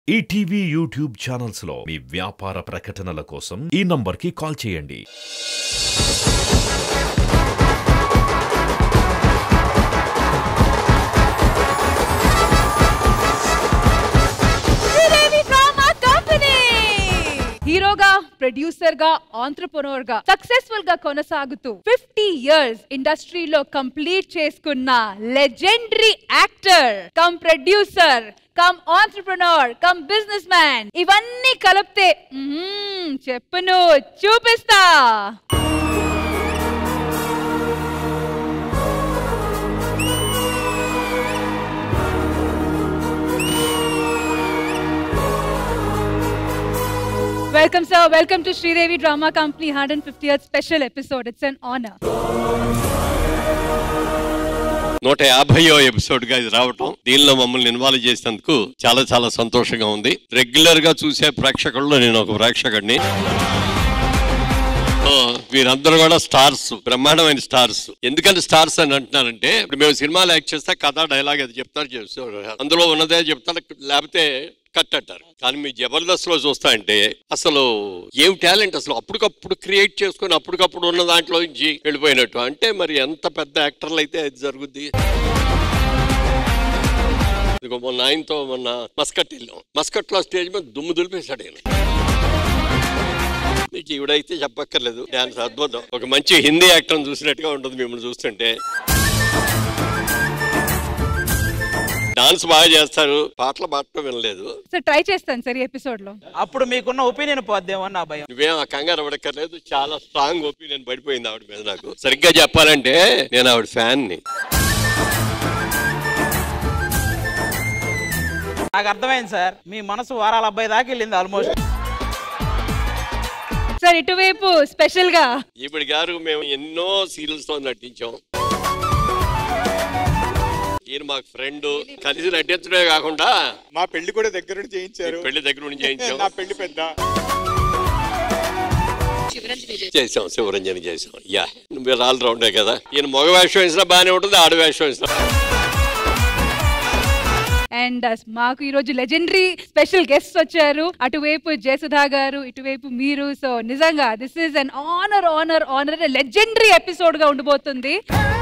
ETV YouTube channels లో మీ వ్యాపార ప్రకటనల కోసం ఈ నంబర్కి కాల్ చేయండి శ్రీదేవి డ్రామా కంపెనీ హీరోగా ప్రొడ్యూసర్ గా ఆంటర్ప్రనోర్ గా సక్సెస్ఫుల్ గా కొనసాగుతూ ఫిఫ్టీ ఇయర్స్ ఇండస్ట్రీలో కంప్లీట్ చేసుకున్న legendary actor cum producer cum entrepreneur cum businessman ఇవన్నీ కలిపితే మ్మ్, చెప్పును చూపిస్తా Welcome, sir. Welcome to Sridevi Drama Company 150th special episode. It's an honor. నూట యాభైయో ఎపిసోడ్ గా ఇది రావటం దీనిలో మమ్మల్ని ఇన్వాల్వ్ చేసినందుకు చాలా చాలా సంతోషంగా ఉంది రెగ్యులర్ గా చూసే ప్రేక్షకుల్లో నేను ఒక ప్రేక్షకుడిని సో వీరందరూ కూడా స్టార్స్ బ్రహ్మాండమైన స్టార్స్ ఎందుకంటే స్టార్స్ అని అంటున్నారంటే ఇప్పుడు మేము సినిమాలు యాక్ట్ చేస్తే కథ డైలాగ్ అది చెప్తారు చేస్తారు అందులో ఉన్నదే చెప్తారు లేకపోతే కట్ అంటారు కానీ మీ జబర్దస్త్ లో చూస్తా అంటే అసలు ఏం టాలెంట్ అసలు అప్పటికప్పుడు క్రియేట్ చేసుకొని అప్పటికప్పుడు ఉన్న దాంట్లో నుంచి వెళ్ళిపోయినట్టు అంటే మరి ఎంత పెద్ద యాక్టర్లు అయితే అది జరుగుద్ది ఇదిగో మొన్న ఆయనతో మొన్న మస్కట్ వెళ్ళాం మస్కట్ లో స్టేజ్ మీద దుమ్ము దులిపేశాడు ఆయన మీకు ఈవిడైతే చెప్పక్కర్లేదు డాన్స్ అద్భుతం ఒక మంచి హిందీ యాక్టర్ చూసినట్టుగా ఉంటుంది మిమ్మల్ని చూస్తుంటే డాన్స్ బాగా చేస్తారు పాటలు మాత్రం వినలేదు సార్ ట్రై చేస్తాను సార్ ఈ ఎపిసోడ్ లో అప్పుడు మీకున్న ఒపీనియన్ పోద్దేమో అని నా భయం నువ్వేం ఆ కంగారు పడక్కర్లేదు చాలా స్ట్రాంగ్ ఒపీనియన్ పడిపోయింది ఆవిడ మీద నాకు సరిగ్గా చెప్పాలంటే నేను ఆవిడ ఫ్యాన్ ని నాకు అర్థమైంది సార్ మీ మనసు వారాల అబ్బాయి దాకా వెళ్ళింది ఆల్మోస్ట్ సార్ ఇటువైపు స్పెషల్ గా ఈవిడ గారు మేము ఎన్నో సీరియల్స్ తో నటించాం ఈయన మాకు ఫ్రెండ్ కలిసి నటించడమే కాకుండా మా పెళ్లి కూడా దగ్గర నుండి చేయించారు పెళ్లి దగ్గర నుంచి చేయించాం నా పెళ్లి పెద్ద చేసాం శివరంజని చేసాం యా నువ్వు ఆల్ రౌండే కదా ఈయన మగ వేషం వేసినా బాగానే ఉంటుంది ఆడ వేషం వేసినా అండ్ మాకు ఈ రోజు లెజెండరీ స్పెషల్ గెస్ట్ వచ్చారు అటువైపు జయసుధా గారు ఇటువైపు మీరు సో నిజంగా this is an honour honour honour legendary episode గా ఉండబోతుంది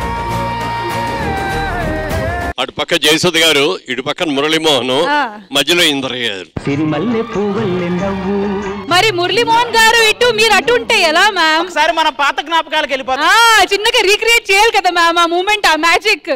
అటు పక్క జయసుధ గారు ఇటు పక్కన మురళీమోహన్ ఆ. మధ్యలో ఇంద్రయ్య గారు సిరిమల్లె పువ్వుల్ని నవ్వు మరి మురళీమోహన్ గారు ఇటు మీరు అటు ఉంటే ఎలా మ్యామ్ ఒకసారి మన పాత జ్ఞాపకాలకు వెళ్ళిపోతాం ఆ చిన్నగా రీక్రియేట్ చేయాలి కదా మ్యామ్ ఆ మూమెంట్ ఆ మ్యాజిక్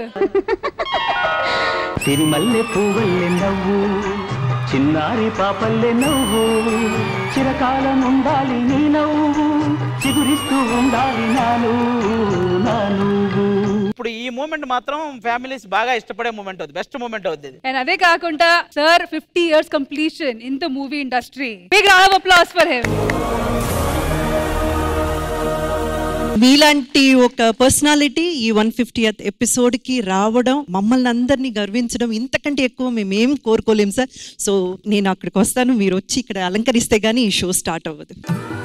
సిరిమల్లె పువ్వుల్ని నవ్వు చిన్నారి పాపల్లె నవ్వు చిరకాలం ఉండాలి నీ నవ్వు చిగురిస్తూ ఉండాలి నా నువ్వు నా నువ్వు ఇప్పుడు ఈ మూమెంట్ మాత్రం ఫ్యామిలీస్ బాగా ఇష్టపడే మూమెంట్ అవుతుంది బెస్ట్ మూమెంట్ అవుతుంది ఇది. అండ్ అదే కాకుండా sir fifty years completion in the movie industry big round of applause for him మీలాంటి ఒక పర్సనాలిటీ ఈ వన్ ఫిఫ్టీయత్ ఎపిసోడ్కి రావడం మమ్మల్ని అందరినీ గర్వించడం ఇంతకంటే ఎక్కువ మేము ఏం కోరుకోలేం సార్ సో నేను అక్కడికి వస్తాను మీరు వచ్చి ఇక్కడ అలంకరిస్తే గానీ ఈ షో స్టార్ట్ అవ్వదు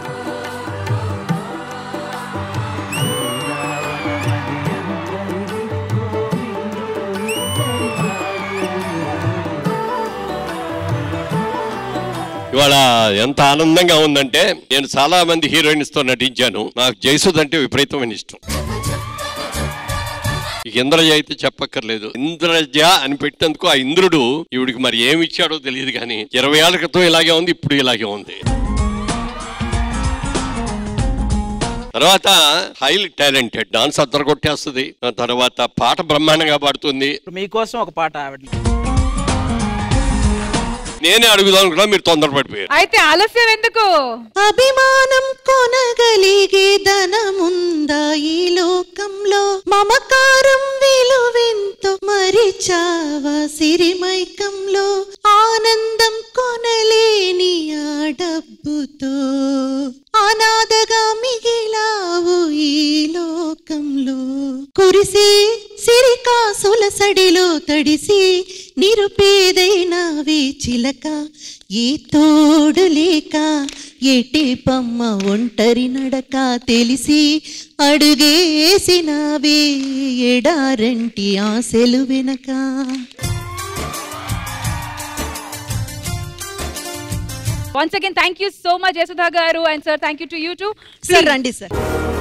ఇవాళ ఎంత ఆనందంగా ఉందంటే నేను చాలా మంది హీరోయిన్స్ తో నటించాను నాకు జయసుధ్ అంటే విపరీతమైన ఇష్టం ఇక ఇంద్రజ అయితే చెప్పక్కర్లేదు ఇంద్రజ అని పెట్టేందుకు ఆ ఇంద్రుడు ఈవిడికి మరి ఏమి ఇచ్చాడో తెలియదు కానీ ఇరవై ఏళ్ల క్రితం ఇలాగే ఉంది ఇప్పుడు ఇలాగే ఉంది తర్వాత హైలీ టాలెంటెడ్ డాన్స్ అద్దరు కొట్టేస్తుంది ఆ తర్వాత పాట బ్రహ్మాండంగా పాడుతుంది ఇప్పుడు మీకోసం ఒక పాట ఆవిడ నేనే అడుగుదాం అనుకున్నా మీరు తొందరపడిపోయారు అయితే ఆలస్యం ఎందుకు అభిమానం కొనగలిగే ధనముందా ఈ లోకంలో మమకారం విలువెంతో మరిచావా సిరిమైకంలో ఆనందం కొనలేని ఆ డబ్బుతో అనాథగా మిగిలావు ఈ లోకంలో కురిసే సిరికాసుల సడిలో తడిసి నిరుపేదైనావే చిలక ఏ తోడు లేక ఎటే పమ్మ ఒంటరి నడక తెలిసి అడుగేసినావే ఎడారంటి ఆశలు వెనక once again thank you so much Yashoda garu and sir thank you to you too sir రండి సార్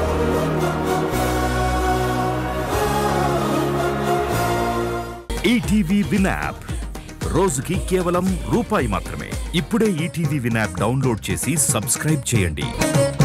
ఈటీవీ విన్ యాప్ రోజుకి కేవలం రూపాయి మాత్రమే ఇప్పుడే ఈటీవీ విన్ యాప్ డౌన్లోడ్ చేసి సబ్స్క్రైబ్ చేయండి